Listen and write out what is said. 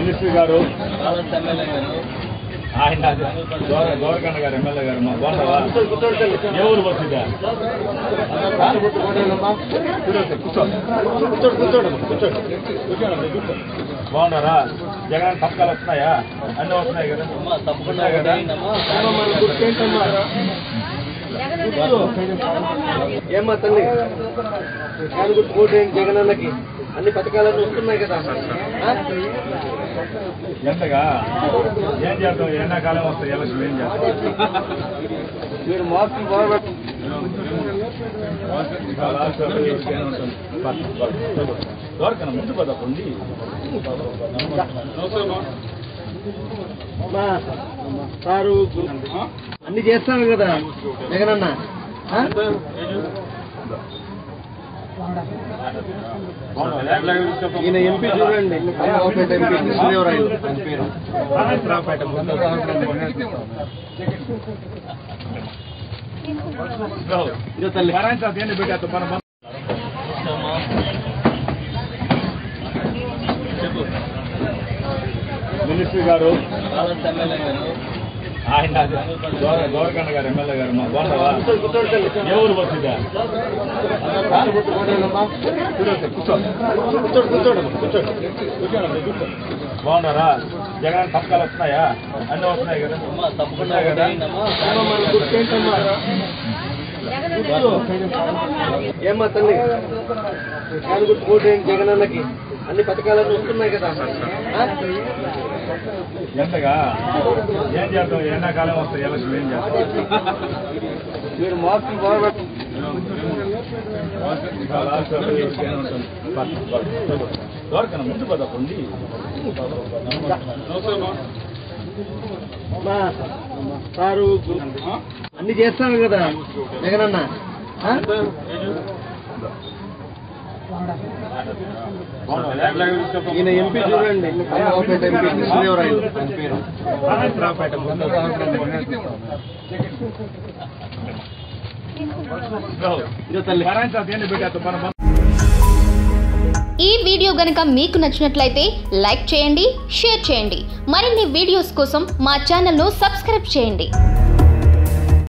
Minister గారు ఆయన గౌర- గౌరకన్న గారు ఎమ్మెల్యే గారు మా బాగున్నావా ఏ ఊరు వచ్చిందా బాగున్నారా జగన్ పథకాలు వస్తున్నాయా అన్నీ వస్తున్నాయి కదా వస్తున్నాయి కదా ఏమ్మా తల్లి ఫ్యాన్ గుర్తు కోటేయండి జగన్ అన్నకి అన్ని పథకాలన్నీ వస్తున్నాయి కదా ఆ? ఎంతగా ఏం చేద్దాం ఎండాకాలం వస్తాయి ఎలక్షన్ ఏం చేస్తాం మీరు మార్కులు బాగా పెట్ట- దొరకన ముందు పదకండి అమ్మా, సారు అన్ని చేస్తాను కదా జగన్ అన్న ఆ? ఈయన ఎంపీ చూడండి అమ్మవారిపేట ఎంపీ కృష్ణదేవరాయలు ఆయన పేరు ఇదో తల్లి దేన్ని పెట్టేస్తాం మన మన- మినిస్టర్ గారు ఆయన గౌర- గౌరకన్న గారు ఎమ్మెల్యే గారు మా బాగున్నావా కూర్చోండి తల్లి ఏ ఊరు వచ్చిందా ఫ్యాన్ గుర్తు కోటేయండమ్మా. కూర్చోండి కూర్చోండి కూర్చోండి బాగున్నారా జగన్ పథకాలు వస్తున్నాయా అన్నీ వస్తున్నాయి కదా వస్తున్నాయి కదా ఏమ్మా, మన గుర్తేంటమ్మా? ఏమ్మా తల్లి ఫ్యాన్ గుర్తు కోటేయండి జగన్ అన్నకి అన్ని పథకాలన్నీ వస్తున్నాయి కదా ఆ? ఎంతగా ఏం చేద్దాం ఎండాకాలం వస్తాయి ఎలక్షన్ ఏం చేస్తాం మీరు మార్కులు బాగా పెట్ట- దొరకన ముందు పదకండి అమ్మా, సారు అన్ని చేస్తాను కదా జగన్ అన్న ఆ? ఈయన ఎంపీ చూడండి అమ్మవారిపేట ఎంపీ కృష్ణదేవరాయలు ఆయన పేరు ఇదో తల్లి దేన్ని పెట్టేస్తాం మన మన- ఈ వీడియో గనక మీకు నచ్చినట్లయితే లైక్ చేయండి షేర్ చేయండి మరిన్ని వీడియోస్ కోసం మా ఛానల్ను సబ్స్క్రైబ్ చేయండి